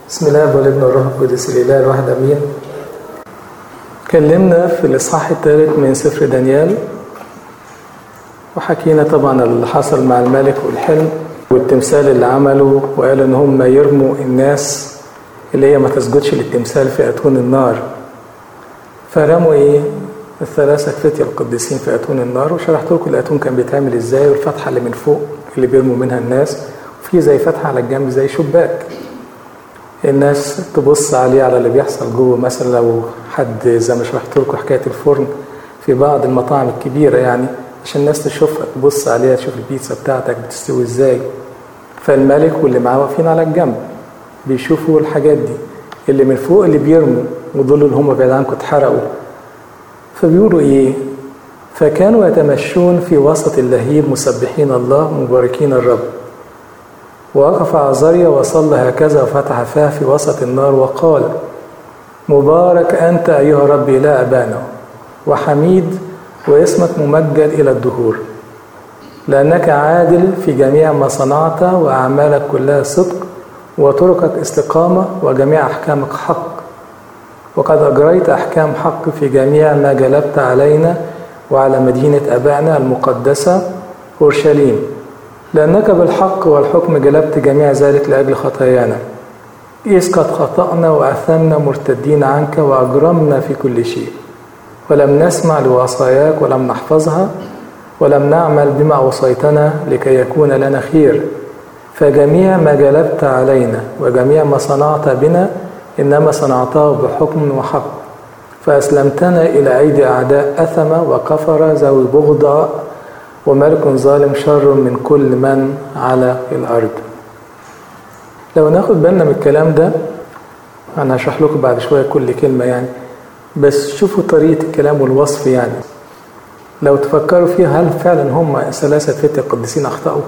بسم الله والابن والروح القدس الاله الواحد امين اتكلمنا في الاصحاح الثالث من سفر دانيال وحكينا طبعا اللي حصل مع الملك والحلم والتمثال اللي عمله وقال ان هم يرموا الناس اللي هي ما تسجدش للتمثال في اتون النار فرموا ايه الثلاثة فتية القديسين في أتون النار وشرحت لكم الأتون كان بيتعمل ازاي والفتحة اللي من فوق اللي بيرموا منها الناس وفي زي فتحة على الجنب زي شباك الناس تبص عليه على اللي بيحصل جوه مثلا لو حد زي ما شرحت لكم حكاية الفرن في بعض المطاعم الكبيرة يعني عشان الناس تشوفها تبص عليها تشوف البيتزا بتاعتك بتستوي ازاي فالملك واللي معاه واقفين على الجنب بيشوفوا الحاجات دي اللي من فوق اللي بيرموا ودول اللي هم بعيد عنكم اتحرقوا فبيقولوا ايه فكانوا يتمشون في وسط اللهيب مسبحين الله مباركين الرب ووقف عزاريا وصلى هكذا وفتح فاه في وسط النار وقال مبارك أنت أيها ربي لا أبانا وحميد واسمك ممجد إلى الدهور لأنك عادل في جميع ما صنعت وأعمالك كلها صدق وطرقك استقامة وجميع أحكامك حق وقد أجريت أحكام حق في جميع ما جلبت علينا وعلى مدينة أبائنا المقدسة أورشليم لأنك بالحق والحكم جلبت جميع ذلك لأجل خطايانا إذ قد خطأنا وأثمنا مرتدين عنك وأجرمنا في كل شيء ولم نسمع لوصاياك ولم نحفظها ولم نعمل بما أوصيتنا لكي يكون لنا خير فجميع ما جلبت علينا وجميع ما صنعت بنا إنما صنعته بحكم وحق فأسلمتنا إلى أيدي أعداء أثم وكفر ذوي بغضاء وملك ظالم شر من كل من على الأرض لو ناخد بالنا من الكلام ده أنا هشرح لكم بعد شوية كل كلمة يعني بس شوفوا طريقة الكلام والوصف يعني لو تفكروا فيها هل فعلا هم ثلاثة فتية القديسين أخطأوا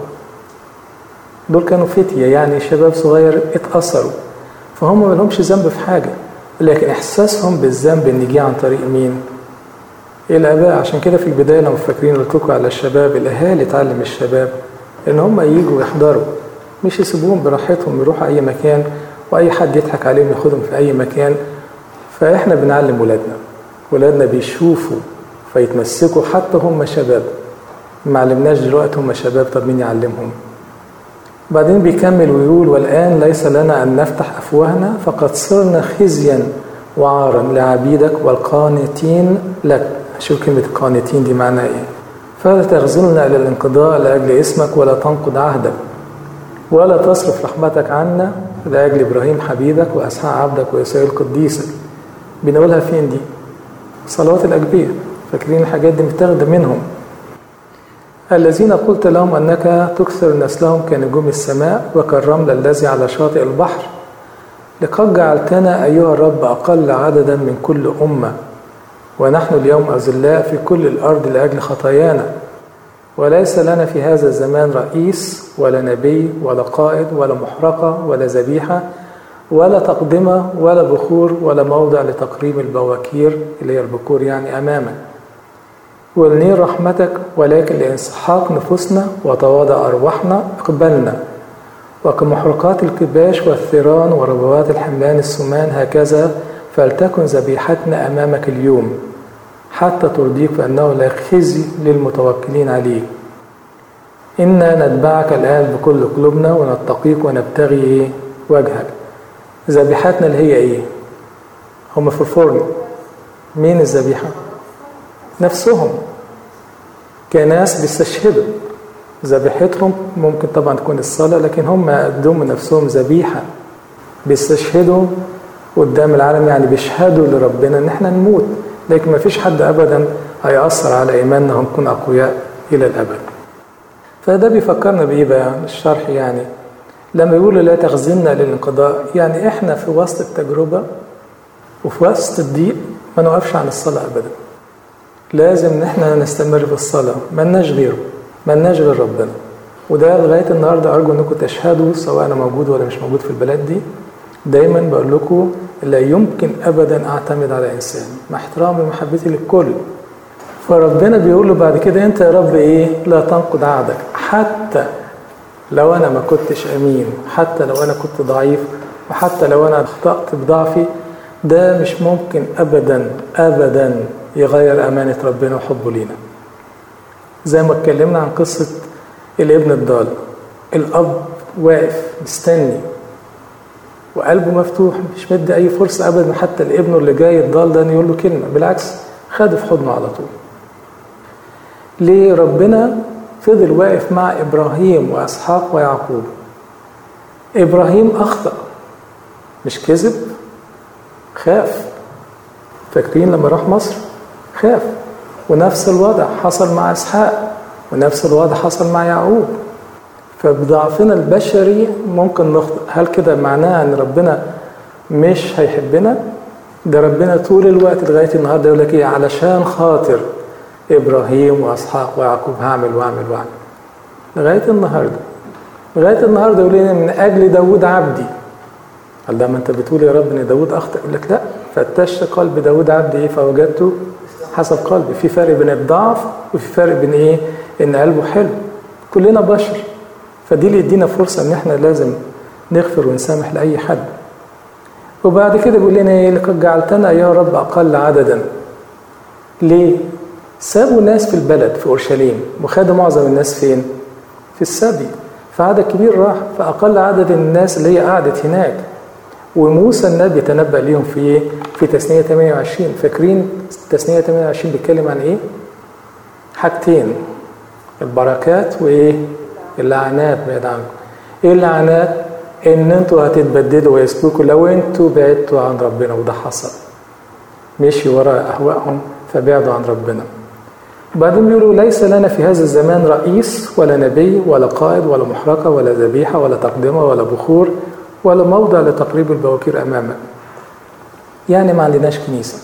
دول كانوا فتية يعني شباب صغير اتأثروا فهم ما لهمش ذنب في حاجة لكن إحساسهم بالذنب إن جه عن طريق مين؟ الآباء عشان كده في البداية لما فاكرين قلت لكم على الشباب الأهالي تعلم الشباب إن هم يجوا يحضروا مش يسيبوهم براحتهم يروحوا أي مكان وأي حد يضحك عليهم ياخدهم في أي مكان فإحنا بنعلم ولادنا ولادنا بيشوفوا فيتمسكوا حتى هم شباب ما علمناش دلوقتي هم شباب طب مين يعلمهم بعدين بيكمل ويقول والآن ليس لنا أن نفتح أفواهنا فقد صرنا خزيا وعارا لعبيدك والقانتين لك شوف كلمة القانتين دي معناها إيه فلا تغزلنا إلى الانقضاء لأجل اسمك ولا تنقض عهدك ولا تصرف رحمتك عنا لأجل إبراهيم حبيبك وأسحاق عبدك وإسرائيل قديسك بنقولها فين دي صلوات الأجبية فاكرين الحاجات دي متاخدة منهم الذين قلت لهم أنك تكثر نسلهم كنجوم السماء وكالرمل الذي على شاطئ البحر لقد جعلتنا أيها الرب أقل عددا من كل أمة ونحن اليوم أذلاء في كل الأرض لأجل خطايانا وليس لنا في هذا الزمان رئيس ولا نبي ولا قائد ولا محرقة ولا ذبيحة ولا تقدمة ولا بخور ولا موضع لتقريب البواكير اللي هي البكور يعني أمامك ولنير رحمتك ولكن لإنسحاق نفوسنا وتواضع أرواحنا اقبلنا وكمحرقات الكباش والثيران وربوات الحملان السمان هكذا فلتكن ذبيحتنا أمامك اليوم حتى ترضيك فأنه لا خزي للمتوكلين عليك إنا نتبعك الآن بكل قلوبنا ونتقيك ونبتغي وجهك ذبيحتنا اللي هي إيه؟ هم في الفرن مين الذبيحة؟ نفسهم كناس بيستشهدوا ذبيحتهم ممكن طبعا تكون الصلاة لكن هم قدموا نفسهم ذبيحة بيستشهدوا قدام العالم يعني بيشهدوا لربنا ان احنا نموت لكن ما فيش حد ابدا هيأثر على ايماننا ونكون اقوياء الى الابد فده بيفكرنا بايه بقى الشرح يعني لما يقولوا لا تخزلنا للانقضاء يعني احنا في وسط التجربة وفي وسط الضيق ما نوقفش عن الصلاة ابدا لازم ان احنا نستمر في الصلاة ملناش غيره ملناش غير ربنا وده لغاية النهاردة أرجو أنكم تشهدوا سواء أنا موجود ولا مش موجود في البلد دي دايما بقول لكم لا يمكن أبدا أعتمد على إنسان مع احترامي ومحبتي للكل فربنا بيقول له بعد كده أنت يا رب إيه لا تنقض عهدك حتى لو أنا ما كنتش أمين حتى لو أنا كنت ضعيف وحتى لو أنا أخطأت بضعفي ده مش ممكن أبدا أبدا يغير أمانة ربنا وحبه لينا زي ما اتكلمنا عن قصة الابن الضال الأب واقف مستني وقلبه مفتوح مش مدي أي فرصة أبدا حتى لابنه اللي جاي الضال ده يقول له كلمة بالعكس خده في حضنه على طول ليه ربنا فضل واقف مع إبراهيم وإسحاق ويعقوب إبراهيم أخطأ مش كذب خاف فاكرين لما راح مصر خاف ونفس الوضع حصل مع إسحاق ونفس الوضع حصل مع يعقوب فبضعفنا البشري ممكن نخطئ هل كده معناه ان ربنا مش هيحبنا ده ربنا طول الوقت لغايه النهارده يقول لك ايه علشان خاطر ابراهيم واسحاق ويعقوب هعمل واعمل واعمل لغايه النهارده لغايه النهارده يقول لنا من اجل داوود عبدي قال ده ما انت بتقول يا رب ان داوود اخطا يقول لك لا فتشت قلب داوود عبدي ايه فوجدته حسب قلبي في فرق بين الضعف وفي فرق بين ايه ان قلبه حلو كلنا بشر فدي اللي يدينا فرصة إن إحنا لازم نغفر ونسامح لأي حد. وبعد كده بيقول لنا إيه لقد جعلتنا يا رب أقل عددا. ليه؟ سابوا ناس في البلد في أورشليم وخدوا معظم الناس فين؟ في السبي. فعدد كبير راح فأقل عدد الناس اللي هي قعدت هناك. وموسى النبي تنبأ ليهم في إيه؟ في تثنية 28 فاكرين تثنية 28 بيتكلم عن إيه؟ حاجتين البركات وإيه؟ اللعنات بعيد عنكم ايه اللعنات ان انتوا هتتبددوا ويسلكوا لو انتوا بعدتوا عن ربنا وده حصل مشي وراء اهوائهم فبعدوا عن ربنا وبعدين بيقولوا ليس لنا في هذا الزمان رئيس ولا نبي ولا قائد ولا محرقة ولا ذبيحة ولا تقدمة ولا بخور ولا موضع لتقريب البواكير أمامك يعني ما عندناش كنيسة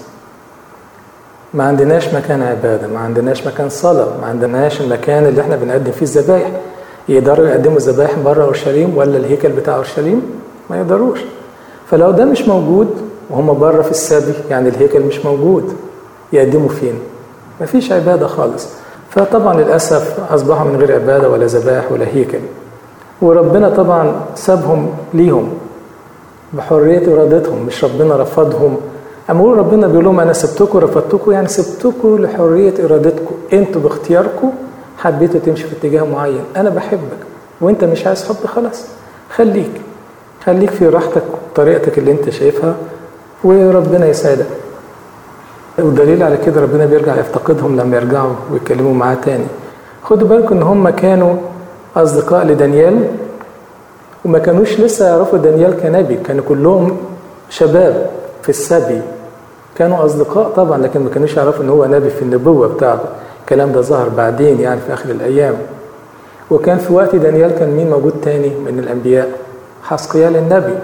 ما عندناش مكان عبادة ما عندناش مكان صلاة ما عندناش المكان اللي احنا بنقدم فيه الذبائح يقدروا يقدموا الذبائح بره اورشليم ولا الهيكل بتاع اورشليم؟ ما يقدروش. فلو ده مش موجود وهم بره في السبي يعني الهيكل مش موجود يقدموا فين؟ مفيش عباده خالص. فطبعا للاسف اصبحوا من غير عباده ولا ذبائح ولا هيكل. وربنا طبعا سابهم ليهم بحريه ارادتهم مش ربنا رفضهم اما اقول ربنا بيقول لهم انا سبتكم رفضتكم يعني سبتكم لحريه ارادتكم انتوا باختياركم حبيته تمشي في اتجاه معين انا بحبك وانت مش عايز حب خلاص خليك خليك في راحتك وطريقتك اللي انت شايفها وربنا يسعدك والدليل على كده ربنا بيرجع يفتقدهم لما يرجعوا ويتكلموا معاه تاني خدوا بالكم ان هم كانوا اصدقاء لدانيال وما كانوش لسه يعرفوا دانيال كنبي كانوا كلهم شباب في السبي كانوا اصدقاء طبعا لكن ما كانوش يعرفوا ان هو نبي في النبوه بتاعته الكلام ده ظهر بعدين يعني في آخر الأيام وكان في وقت دانيال كان مين موجود تاني من الأنبياء حسقيال النبي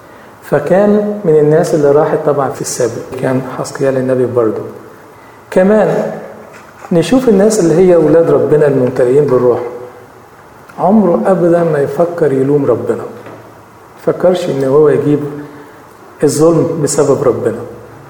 فكان من الناس اللي راحت طبعا في السابق كان حسقيال النبي برضه كمان نشوف الناس اللي هي أولاد ربنا الممتلئين بالروح عمره أبدا ما يفكر يلوم ربنا فكرش إن هو يجيب الظلم بسبب ربنا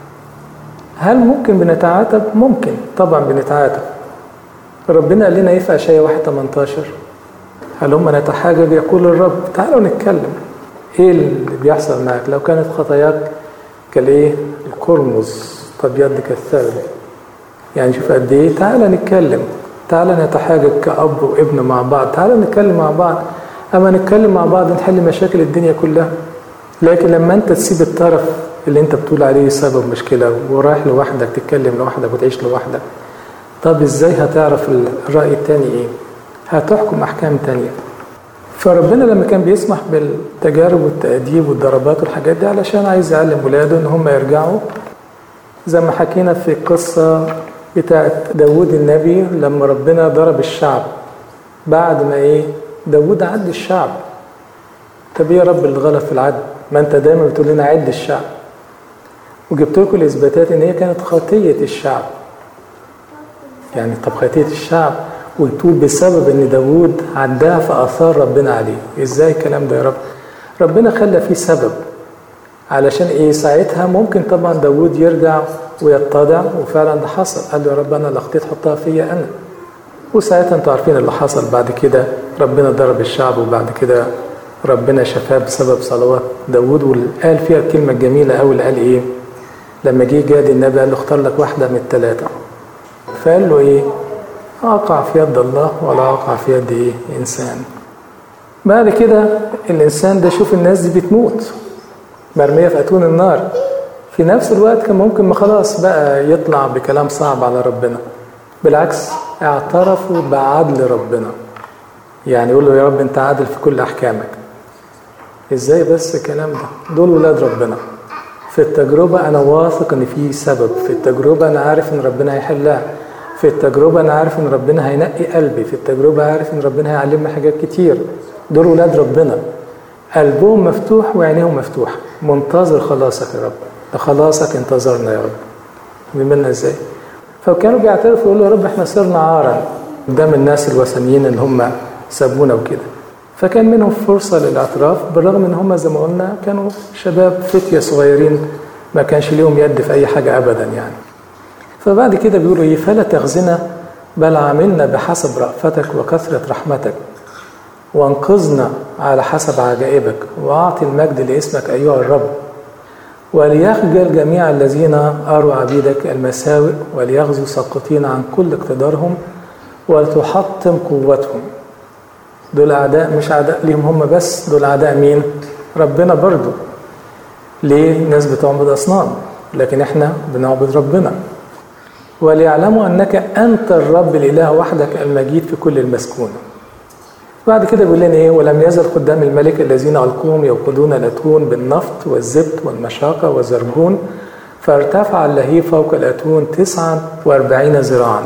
هل ممكن بنتعاتب؟ ممكن طبعا بنتعاتب ربنا قال لنا ايه في اشعياء 1 18 هل هم نتحاجج يقول الرب تعالوا نتكلم ايه اللي بيحصل معاك لو كانت خطاياك كالايه القرمز ابيض كالثلج يعني شوف قد ايه تعالى نتكلم تعالى نتحاجج كأب وابن مع بعض تعالى نتكلم مع بعض اما نتكلم مع بعض نحل مشاكل الدنيا كلها لكن لما انت تسيب الطرف اللي انت بتقول عليه سبب مشكلة ورايح لوحدك تتكلم لوحدك وتعيش لوحدك طب ازاي هتعرف الرأي التاني ايه هتحكم احكام تانية فربنا لما كان بيسمح بالتجارب والتأديب والضربات والحاجات دي علشان عايز يعلم ولاده ان هم يرجعوا زي ما حكينا في القصة بتاعت داود النبي لما ربنا ضرب الشعب بعد ما ايه داود عد الشعب طب ايه يا رب اللي غلط في العد ما انت دايما بتقول لنا عد الشعب وجبت لكم الاثباتات ان هي كانت خطيه الشعب يعني طب خطيه الشعب وتقول بسبب ان داوود عداها فاثار ربنا عليه ازاي الكلام ده يا رب ربنا خلى فيه سبب علشان ايه ساعتها ممكن طبعا داوود يرجع ويتضع وفعلا ده حصل قال له يا رب انا اللي اخطيت حطها فيا انا وساعتها انتوا عارفين اللي حصل بعد كده ربنا ضرب الشعب وبعد كده ربنا شفاه بسبب صلوات داود وقال فيها الكلمة الجميلة أوي اللي قال إيه لما جه جاد النبي قال له اختار لك واحدة من الثلاثة فقال له إيه أقع في يد الله ولا أقع في يد إيه إنسان بعد كده الإنسان ده شوف الناس دي بتموت مرمية في أتون النار في نفس الوقت كان ممكن ما خلاص بقى يطلع بكلام صعب على ربنا بالعكس اعترفوا بعدل ربنا يعني يقول له يا رب انت عادل في كل احكامك ازاي بس الكلام ده دول ولاد ربنا في التجربة أنا واثق إن في سبب في التجربة أنا عارف إن ربنا هيحلها في التجربة أنا عارف إن ربنا هينقي قلبي في التجربة عارف إن ربنا هيعلمني حاجات كتير دول ولاد ربنا قلبهم مفتوح وعينيهم مفتوحة منتظر خلاصك يا رب ده خلاصك انتظرنا يا رب بمنا ازاي فكانوا بيعترفوا يقولوا يا رب احنا صرنا عارا قدام الناس الوثنيين اللي هم سابونا وكده فكان منهم فرصة للاعتراف بالرغم ان هم زي ما قلنا كانوا شباب فتية صغيرين ما كانش ليهم يد في اي حاجة ابدا يعني فبعد كده بيقولوا ايه فلا تخزنا بل عاملنا بحسب رأفتك وكثرة رحمتك وانقذنا على حسب عجائبك واعطي المجد لاسمك ايها الرب وليخجل جميع الذين أروا عبيدك المساوئ وليغزوا ساقطين عن كل اقتدارهم ولتحطم قوتهم دول أعداء مش أعداء ليهم هم بس دول أعداء مين؟ ربنا برضو ليه؟ الناس بتعبد أصنام لكن إحنا بنعبد ربنا وليعلموا أنك أنت الرب الإله وحدك المجيد في كل المسكون بعد كده بيقول لنا ايه ولم يزل قدام الملك الذين القوهم يوقدون الاتون بالنفط والزبت والمشاقه والزرجون فارتفع اللهيب فوق الاتون تسعا واربعين ذراعا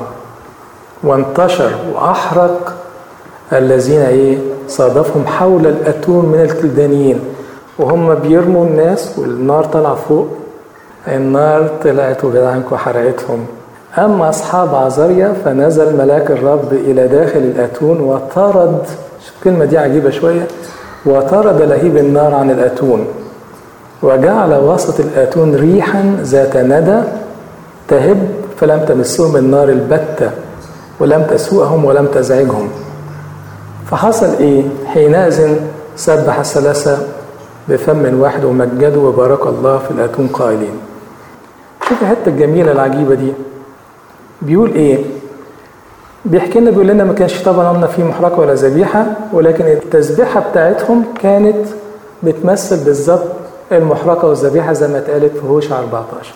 وانتشر واحرق الذين ايه صادفهم حول الاتون من الكلدانيين وهم بيرموا الناس والنار طلع فوق النار طلعت وجدعنكم حرقتهم أما أصحاب عزريا فنزل ملاك الرب إلى داخل الأتون وطرد الكلمة دي عجيبة شوية وطرد لهيب النار عن الأتون وجعل وسط الأتون ريحا ذات ندى تهب فلم تمسهم النار البتة ولم تسوءهم ولم تزعجهم فحصل إيه؟ حينئذ سبح الثلاثة بفم واحد ومجدوا وبارك الله في الأتون قائلين شوف الحتة الجميلة العجيبة دي بيقول ايه بيحكي لنا بيقول لنا ما كانش طبعا قلنا في محرقه ولا ذبيحه ولكن التسبيحه بتاعتهم كانت بتمثل بالظبط المحرقه والذبيحه زي ما اتقالت في هوشع 14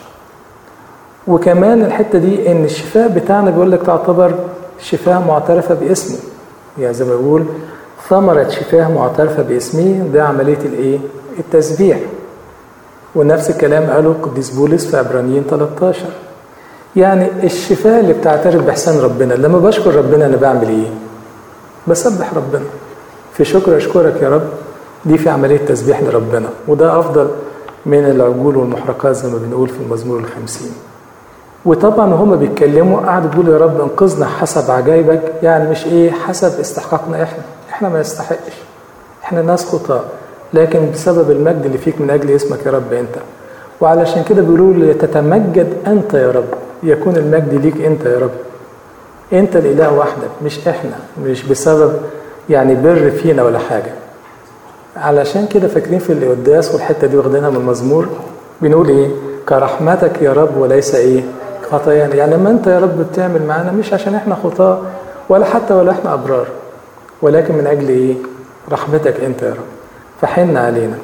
وكمان الحته دي ان الشفاء بتاعنا بيقول لك تعتبر شفاء معترفه باسمه يعني زي ما بيقول ثمرة شفاه معترفة باسمه ده عملية الايه؟ التسبيح ونفس الكلام قاله القديس بولس في عبرانيين 13 يعني الشفاء اللي بتعترف بإحسان ربنا لما بشكر ربنا أنا بعمل إيه؟ بسبح ربنا في شكر أشكرك يا رب دي في عملية تسبيح لربنا وده أفضل من العجول والمحرقات زي ما بنقول في المزمور الخمسين وطبعا وهم بيتكلموا قعدوا يقولوا يا رب انقذنا حسب عجائبك يعني مش ايه حسب استحقاقنا احنا احنا ما نستحقش احنا ناس خطاة لكن بسبب المجد اللي فيك من اجل اسمك يا رب انت وعلشان كده بيقولوا تتمجد انت يا رب يكون المجد ليك انت يا رب انت الاله وحدك مش احنا مش بسبب يعني بر فينا ولا حاجه علشان كده فاكرين في القداس والحته دي واخدينها من المزمور بنقول ايه كرحمتك يا رب وليس ايه خطايانا يعني لما انت يا رب بتعمل معانا مش عشان احنا خطاه ولا حتى ولا احنا ابرار ولكن من اجل ايه رحمتك انت يا رب فحن علينا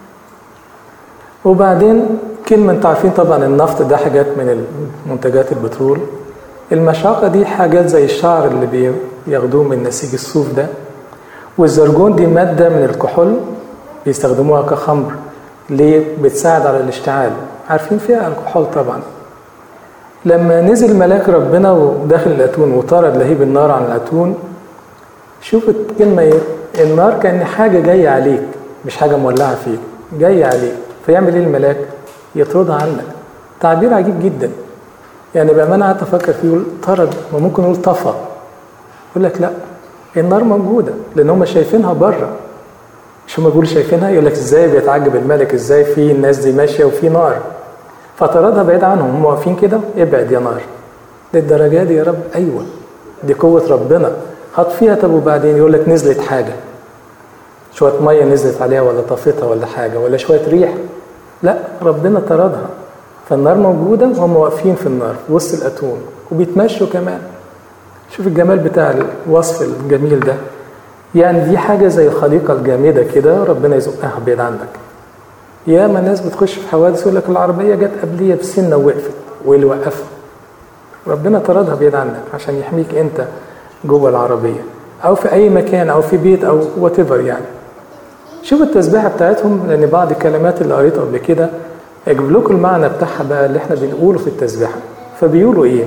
وبعدين كلمة انتوا عارفين طبعا النفط ده حاجات من منتجات البترول المشاقة دي حاجات زي الشعر اللي بياخدوه من نسيج الصوف ده والزرجون دي مادة من الكحول بيستخدموها كخمر ليه؟ بتساعد على الاشتعال عارفين فيها الكحول طبعا لما نزل ملاك ربنا وداخل الأتون وطرد لهيب النار عن الأتون شوف الكلمة ايه النار كان حاجة جاية عليك مش حاجة مولعة فيك جاية عليك فيعمل ايه الملاك يطردها عنك تعبير عجيب جدا يعني بأمانة قعدت أفكر فيه يقول طرد وممكن يقول طفى يقول لك لا النار موجودة لأن هم شايفينها بره مش هم بيقولوا شايفينها يقول لك ازاي بيتعجب الملك ازاي في الناس دي ماشية وفي نار فطردها بعيد عنهم هم واقفين كده ابعد يا نار للدرجة دي يا رب أيوة دي قوة ربنا هطفيها طب وبعدين يقول لك نزلت حاجة شوية مية نزلت عليها ولا طفتها ولا حاجة ولا شوية ريح لا ربنا طردها فالنار موجودة وهم واقفين في النار في وسط الأتون وبيتمشوا كمان شوف الجمال بتاع الوصف الجميل ده يعني دي حاجة زي الخليقة الجامدة كده ربنا يزقها بعيد عنك ياما ناس بتخش في حوادث يقول لك العربية جت قبلية بسنة ووقفت واللي اللي وقفها ربنا طردها بعيد عنك عشان يحميك انت جوه العربية أو في أي مكان أو في بيت أو وات يعني شوف التسبيحة بتاعتهم لأن بعض الكلمات اللي قريتها قبل كده أجيب لكم المعنى بتاعها بقى اللي احنا بنقوله في التسبيحة فبيقولوا إيه؟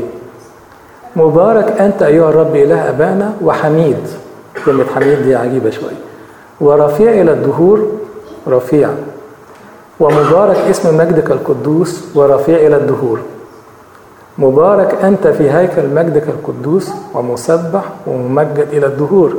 مبارك أنت أيها الرب إله أبانا وحميد كلمة حميد دي عجيبة شوية ورفيع إلى الدهور رفيع ومبارك اسم مجدك القدوس ورفيع إلى الدهور مبارك أنت في هيكل مجدك القدوس ومسبح وممجد إلى الدهور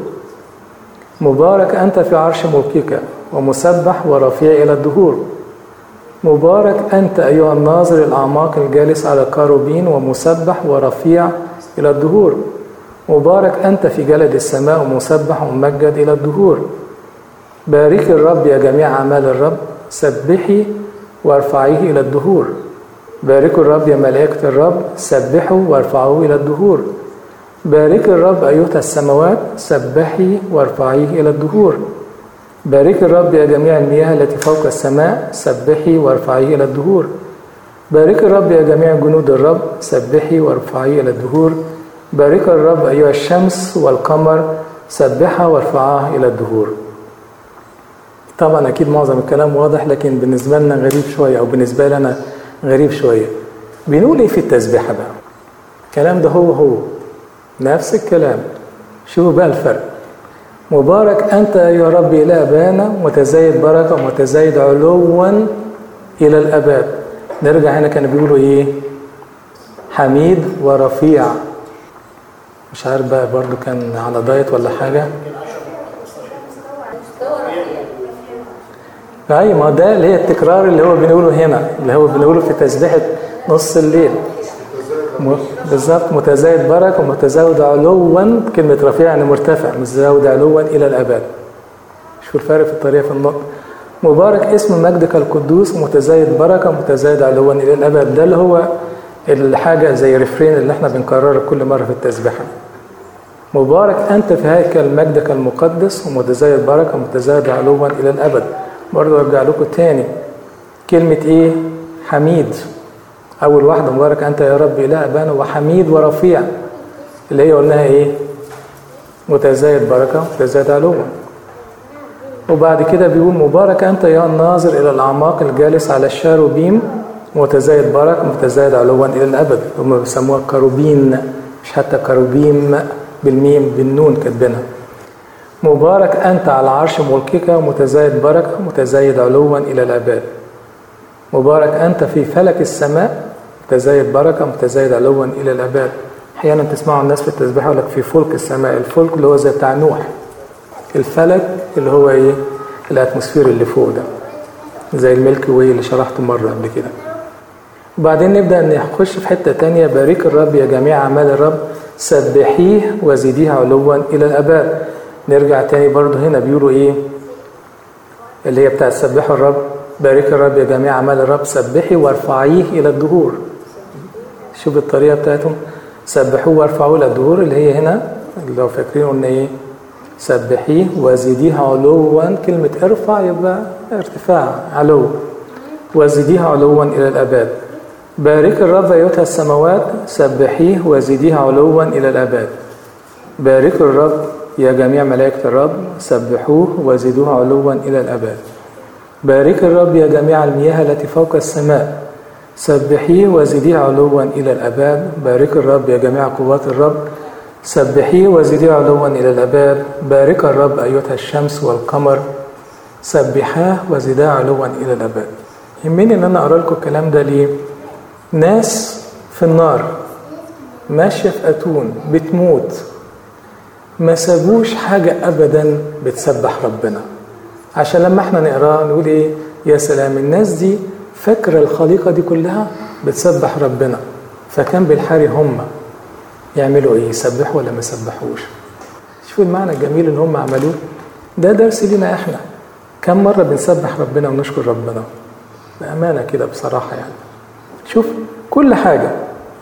مبارك أنت في عرش ملكك ومسبح ورفيع إلى الدهور مبارك أنت أيها الناظر الأعماق الجالس على كاروبين ومسبح ورفيع إلى الدهور مبارك أنت في جلد السماء ومسبح وممجد إلى الدهور بارك الرب يا جميع أعمال الرب سبحي وارفعيه إلى الدهور باركوا الرب يا ملائكة الرب سبحوا وارفعوه إلى الدهور بارك الرب أيها السماوات سبحي وارفعيه إلى الدهور بارك الرب يا جميع المياه التي فوق السماء سبحي وارفعيه إلى الدهور بارك الرب يا جميع جنود الرب سبحي وارفعيه إلى الدهور بارك الرب أيها الشمس والقمر سبحها وارفعها إلى الدهور طبعا أكيد معظم الكلام واضح لكن بالنسبة لنا غريب شوية أو بالنسبة لنا غريب شوية بنقول إيه في التسبيحة بقى الكلام ده هو هو نفس الكلام شوفوا بقى الفرق مبارك أنت يا رب إلى أبانا متزايد بركة ومتزايد علوا إلى الأبد نرجع هنا كانوا بيقولوا إيه حميد ورفيع مش عارف بقى برضو كان على دايت ولا حاجة أي ما ده اللي هي التكرار اللي هو بنقوله هنا اللي هو بنقوله في تسبيحة نص الليل بالظبط متزايد بركة ومتزايد علوا كلمة رفيع يعني مرتفع متزايد علوا إلى الأبد شوف الفرق في الطريقة في النطق مبارك اسم مجدك القدوس متزايد بركة متزايد علوا إلى الأبد ده اللي هو الحاجة زي ريفرين اللي احنا بنكررها كل مرة في التسبيحة مبارك أنت في هيكل مجدك المقدس ومتزايد بركة متزايد علوا إلى الأبد برضه أرجع لكم تاني كلمة إيه؟ حميد أول واحدة مبارك أنت يا رب إله أبانا وحميد ورفيع اللي هي قلناها إيه؟ متزايد بركة متزايد علوا وبعد كده بيقول مبارك أنت يا الناظر إلى الأعماق الجالس على الشاروبيم متزايد بركة متزايد علوا إلى الأبد هم بيسموها كروبين مش حتى كروبيم بالميم بالنون كاتبينها مبارك أنت على عرش ملكك متزايد بركة متزايد علوا إلى الأبد مبارك أنت في فلك السماء متزايد بركة متزايد علوا إلى الأبد أحيانا تسمعوا الناس في التسبيح يقول لك في فلك السماء الفلك اللي هو زي بتاع نوح الفلك اللي هو إيه الأتموسفير اللي فوق ده زي الملكي واي اللي شرحته مرة قبل كده وبعدين نبدأ نخش في حتة تانية بارك الرب يا جميع أعمال الرب سبحيه وزيديه علوا إلى الأبد نرجع تاني برضو هنا بيقولوا إيه اللي هي بتاع سبحوا الرب بارك الرب يا جميع أعمال الرب سبحي وارفعيه إلى الدهور شوف الطريقة بتاعتهم سبحوه وارفعوه إلى الدهور اللي هي هنا لو فاكرين قلنا إيه سبحيه وزيديه علوا كلمة ارفع يبقى ارتفاع علو وزيديه علوا إلى الأبد بارك الرب أيتها السماوات سبحيه وزيديه علوا إلى الأبد بارك الرب يا جميع ملائكة الرب سبحوه وزيدوه علوا إلى الأبد بارك الرب يا جميع المياه التي فوق السماء سبحيه وزيديه علوا إلى الأبد بارك الرب يا جميع قوات الرب سبحيه وزيديه علوا إلى الأبد بارك الرب أيتها الشمس والقمر سبحاه وزيداه علوا إلى الأبد يهمني إن أنا أقرأ لكم الكلام ده ليه ناس في النار ماشية في أتون بتموت ما سابوش حاجة أبدا بتسبح ربنا عشان لما احنا نقراه نقول ايه يا سلام الناس دي فاكرة الخليقة دي كلها بتسبح ربنا فكان بالحري هم يعملوا ايه يسبحوا ولا ما يسبحوش شوفوا المعنى الجميل اللي هم عملوه ده درس لينا احنا كم مرة بنسبح ربنا ونشكر ربنا بأمانة كده بصراحة يعني شوف كل حاجة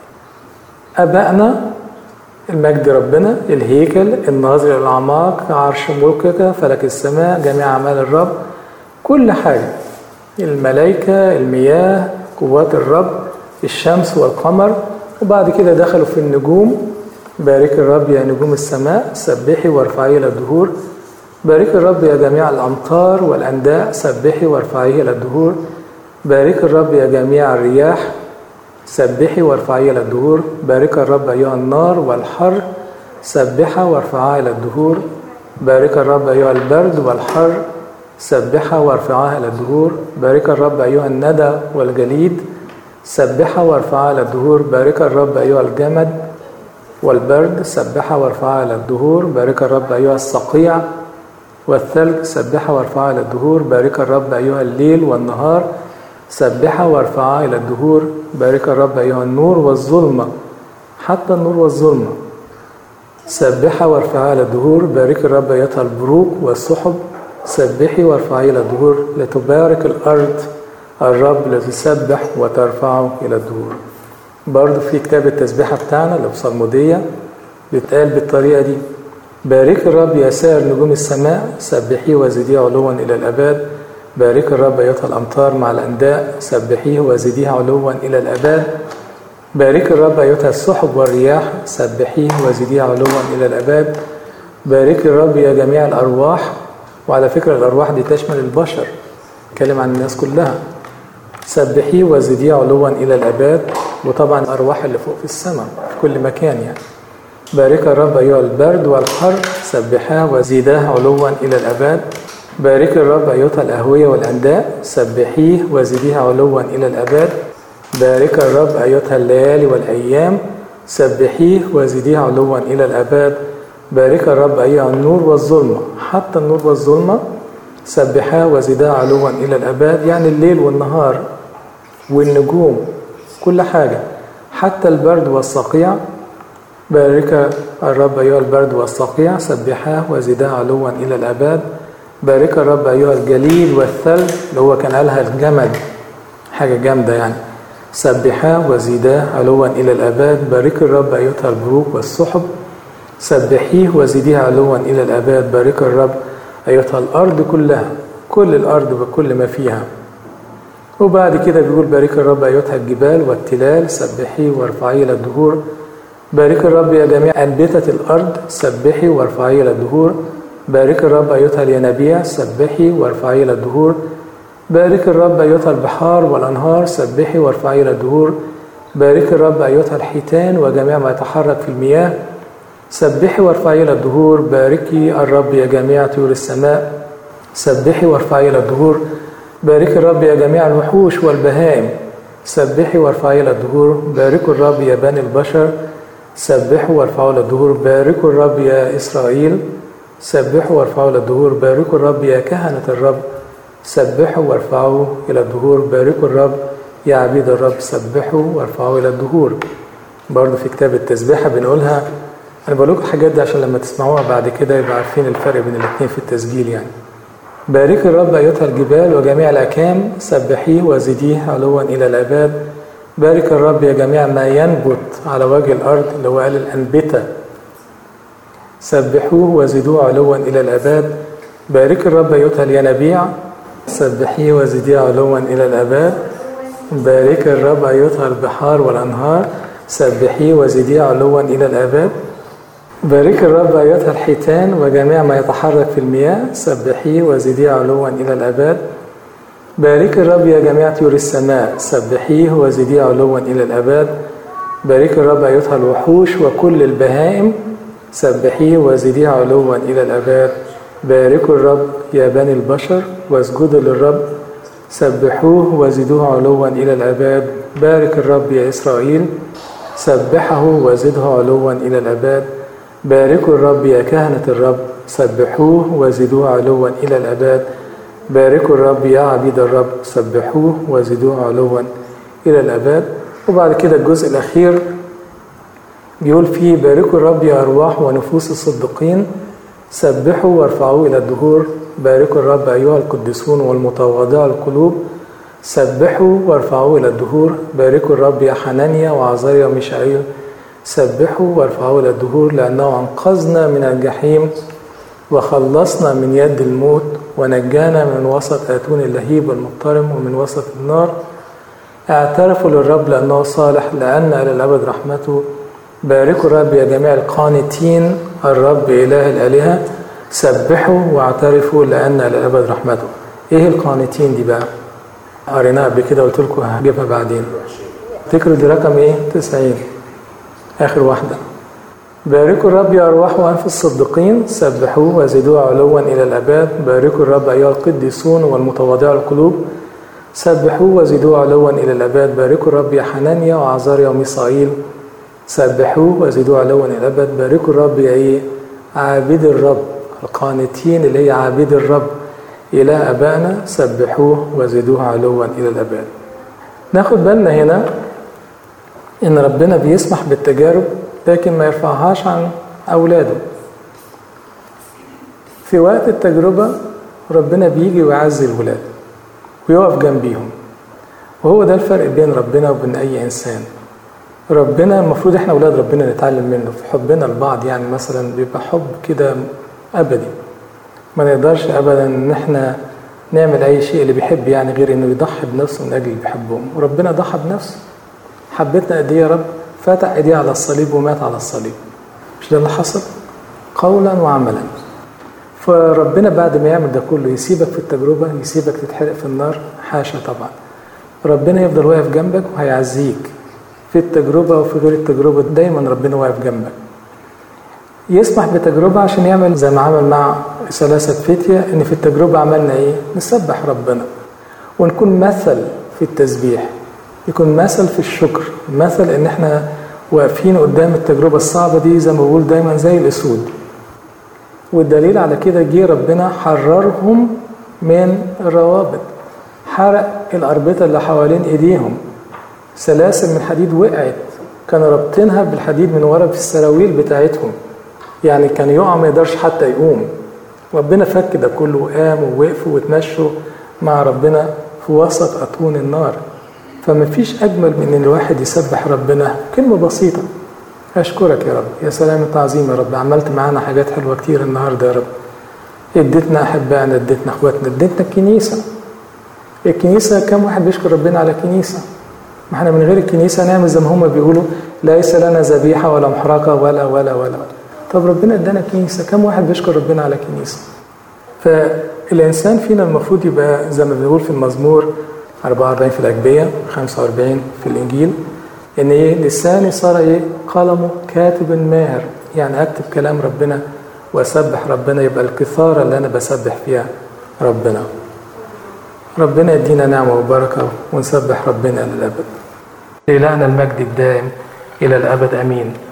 أبائنا المجد ربنا الهيكل الناظر إلى الأعماق عرش ملكك فلك السماء جميع أعمال الرب كل حاجة الملائكة المياه قوات الرب الشمس والقمر وبعد كده دخلوا في النجوم بارك الرب يا نجوم السماء سبحي وارفعي إلى الدهور بارك الرب يا جميع الأمطار والأنداء سبحي وارفعيه إلى الدهور بارك الرب يا جميع الرياح سبحي وارفعي إلى الدهور بارك الرب أيها النار والحر سبحا وارفعها إلى الدهور بارك الرب أيها البرد والحر سبحا وارفعها إلى الدهور بارك الرب أيها الندى والجليد سبحا وارفعها إلى الدهور بارك الرب أيها الجمد والبرد سبحا وارفعها إلى الدهور بارك الرب أيها الصقيع والثلج سبحا وارفعها إلى الدهور بارك الرب أيها الليل والنهار سبحا وارفعها إلى الدهور بارك الرب أيها النور والظلمة حتى النور والظلمة سبحا وارفعها إلى الدهور بارك الرب أيتها البروق والسحب سبحي وارفعي إلى الدهور لتبارك الأرض الرب لتسبح وترفعه إلى الدهور برضه في كتاب التسبيحة بتاعنا اللي بصلمودية بيتقال بالطريقة دي بارك الرب يا سائر نجوم السماء سبحيه وزديه علوا إلى الأباد بارك الرب أيتها الأمطار مع الأنداء سبحيه وزديه علوا إلى الأباد بارك الرب أيتها السحب والرياح سبحيه وزديه علوا إلى الأباد بارك الرب يا جميع الأرواح وعلى فكرة الأرواح دي تشمل البشر تكلم عن الناس كلها سبحيه وزديه علوا إلى الأباد وطبعا الأرواح اللي فوق في السماء في كل مكان يعني بارك الرب أيها البرد والحر سبحاه وزيداه علوا إلى الأباد بارك الرب أيتها الأهوية والأنداء سبحيه وزديه علوا إلى الأباد بارك الرب أيتها الليالي والأيام سبحيه وزديه علوا إلى الأباد بارك الرب أيها النور والظلمة حتى النور والظلمة سبحاه وزداه علوا إلى الأباد يعني الليل والنهار والنجوم كل حاجة حتى البرد والصقيع بارك الرب أيها البرد والصقيع سبحاه وزداه علوا إلى الأباد بارك الرب أيها الجليد والثلج اللي هو كان قالها الجمد حاجة جامدة يعني سبحاه وزداه علوا إلى الأباد بارك الرب أيتها البروق والسحب سبحيه وزديه علوا إلى الأباد بارك الرب أيتها الأرض كلها كل الأرض وكل ما فيها وبعد كده بيقول بارك الرب أيتها الجبال والتلال سبحيه وارفعيه إلى الدهور بارك الرب يا جميع أنبتة الأرض سبحي وارفعيه إلى الدهور بارك الرب أيتها الينابيع سبحي وارفعي إلى الدهور بارك الرب أيتها البحار والأنهار سبحي وارفعي إلى الدهور بارك الرب أيتها الحيتان وجميع ما يتحرك في المياه سبحي وارفعي إلى الدهور باركي الرب يا جميع طيور السماء سبحي وارفعي إلى الدهور بارك الرب يا جميع الوحوش والبهائم سبحي وارفعي إلى الدهور باركوا الرب يا بني البشر سبحوا وارفعوا إلى الدهور باركوا الرب يا إسرائيل سبحوا وارفعوا إلى الدهور باركوا الرب يا كهنة الرب سبحوا وارفعوا إلى الدهور باركوا الرب يا عبيد الرب سبحوا وارفعوا إلى الدهور برضه في كتاب التسبيحة بنقولها أنا بقول لكم الحاجات دي عشان لما تسمعوها بعد كده يبقى عارفين الفرق بين الاثنين في التسجيل يعني بارك الرب أيتها الجبال وجميع الأكام سبحيه وزديه علوا إلى الأباد بارك الرب يا جميع ما ينبت على وجه الأرض اللي هو قال الأنبتة سبحوه وزدوه علوا إلى الأباد بارك الرب أيتها الينابيع سبحيه وزديه علوا إلى الأباد بارك الرب أيتها البحار والأنهار سبحيه وزديه علوا إلى الآباد بارك الرب أيتها الحيتان وجميع ما يتحرك في المياه سبحيه وزديه علوا إلى الآباد بارك الرب يا جميع طيور السماء سبحيه وزديه علوا إلى الآباد بارك الرب أيتها الوحوش وكل البهائم سبحيه وزديه علوا إلى الآباد باركوا الرب يا بني البشر واسجدوا للرب سبحوه وزدوه علوا إلى الآباد بارك الرب يا إسرائيل سبحه وزده علوا إلى الآباد باركوا الرب يا كهنة الرب سبحوه وزدوه علوا إلى الآباد باركوا الرب يا عبيد الرب سبحوه وزدوه علوا إلى الآباد وبعد كده الجزء الأخير بيقول فيه باركوا الرب يا أرواح ونفوس الصديقين سبحوا وارفعوا إلى الدهور باركوا الرب أيها القديسون والمتواضع القلوب سبحوا وارفعوا إلى الدهور باركوا الرب يا حنانيا وعزاريا وميشائيل سبحوا وارفعوا إلى الدهور لأنه أنقذنا من الجحيم وخلصنا من يد الموت ونجانا من وسط آتون اللهيب والمضطرم ومن وسط النار اعترفوا للرب لأنه صالح لأن إلى الأبد رحمته باركوا الرب يا جميع القانتين الرب إله الآلهة سبحوا واعترفوا لأن إلى الأبد رحمته إيه القانتين دي بقى؟ قريناها قبل كده قلت لكم هجيبها بعدين تفتكروا دي رقم إيه؟ 90 آخر واحدة باركوا الرب يا أرواح وأنفس الصديقين سبحوه وزدوه علوا إلى الأباد باركوا الرب أيها القديسون والمتواضع القلوب سبحوه وزدوه علوا إلى الأباد باركوا الرب يا حنانيا وعزاريا وميسائيل سبحوه وزدوه علوا إلى الأبد باركوا الرب يا إيه عابد الرب القانتين اللي هي عابد الرب إلى أبائنا سبحوه وزدوه علوا إلى الأباد ناخد بالنا هنا إن ربنا بيسمح بالتجارب لكن ما يرفعهاش عن أولاده في وقت التجربة ربنا بيجي ويعزي الولاد ويقف جنبيهم وهو ده الفرق بين ربنا وبين أي إنسان ربنا المفروض احنا أولاد ربنا نتعلم منه في حبنا لبعض يعني مثلا بيبقى حب كده أبدي ما نقدرش أبدا إن احنا نعمل أي شيء اللي بيحب يعني غير إنه يضحي بنفسه من أجل اللي بيحبهم وربنا ضحى بنفسه حبيتنا قد إيه يا رب فتح ايديه على الصليب ومات على الصليب مش ده اللي حصل قولا وعملا فربنا بعد ما يعمل ده كله يسيبك في التجربة يسيبك تتحرق في النار حاشا طبعا ربنا يفضل واقف جنبك وهيعزيك في التجربة وفي غير التجربة دايما ربنا واقف جنبك يسمح بتجربة عشان يعمل زي ما عمل مع ثلاثة فتية إن في التجربة عملنا إيه؟ نسبح ربنا ونكون مثل في التسبيح يكون مثل في الشكر مثل ان احنا واقفين قدام التجربة الصعبة دي زي ما بقول دايما زي الأسود والدليل على كده جه ربنا حررهم من الروابط حرق الأربطة اللي حوالين إيديهم سلاسل من حديد وقعت كانوا رابطينها بالحديد من ورا في السراويل بتاعتهم يعني كان يقع ما يقدرش حتى يقوم ربنا فك ده كله وقام ووقفوا وتمشوا مع ربنا في وسط أتون النار فما فيش أجمل من إن الواحد يسبح ربنا كلمة بسيطة أشكرك يا رب يا سلام التعظيم يا رب عملت معانا حاجات حلوة كتير النهاردة يا رب اديتنا أحبائنا اديتنا أخواتنا اديتنا الكنيسة الكنيسة كم واحد بيشكر ربنا على الكنيسة ما احنا من غير الكنيسة نعمل زي ما هم بيقولوا ليس لنا ذبيحة ولا محرقة ولا ولا ولا طب ربنا ادانا كنيسة كم واحد بيشكر ربنا على كنيسة فالإنسان فينا المفروض يبقى زي ما بنقول في المزمور 44 في الأجبية 45 في الإنجيل إن إيه لساني صار إيه قلمه كاتب ماهر يعني أكتب كلام ربنا وأسبح ربنا يبقى الكثارة اللي أنا بسبح فيها ربنا ربنا يدينا نعمة وبركة ونسبح ربنا إلى الأبد لإلهنا المجد الدائم إلى الأبد أمين